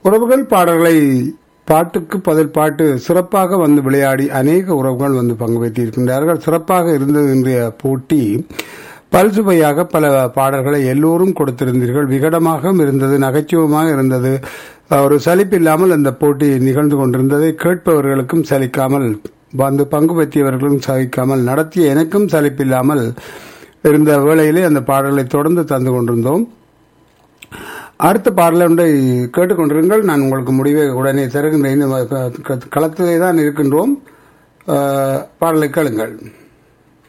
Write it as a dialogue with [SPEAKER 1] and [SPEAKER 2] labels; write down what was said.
[SPEAKER 1] உறவுகள் பாடல்களை பாட்டுக்கு பதில் பாட்டு சிறப்பாக வந்து விளையாடி அநேக உறவுகள் வந்து பங்கு பெற்றிருக்கின்றார்கள் சிறப்பாக இருந்தது இன்றைய போட்டி பல்சுவையாக பல பாடல்களை எல்லோரும் கொடுத்திருந்தீர்கள் விகடமாகவும் இருந்தது நகைச்சுவமாக இருந்தது ஒரு சலிப்பில்லாமல் அந்த போட்டி நிகழ்ந்து கொண்டிருந்ததை கேட்பவர்களுக்கும் சலிக்காமல் வந்து பங்கு பெற்றியவர்களும் சலிக்காமல் நடத்திய எனக்கும் சலிப்பில்லாமல் இருந்த வேளையிலே அந்த பாடல்களை தொடர்ந்து தந்து கொண்டிருந்தோம் அடுத்த பாடலை ஒன்றை கேட்டுக்கொண்டிருங்கள் நான் உங்களுக்கு முடிவை உடனே தருகின்றேன் இந்த களத்திலே தான் இருக்கின்றோம் அஹ், பாடலை கேளுங்கள்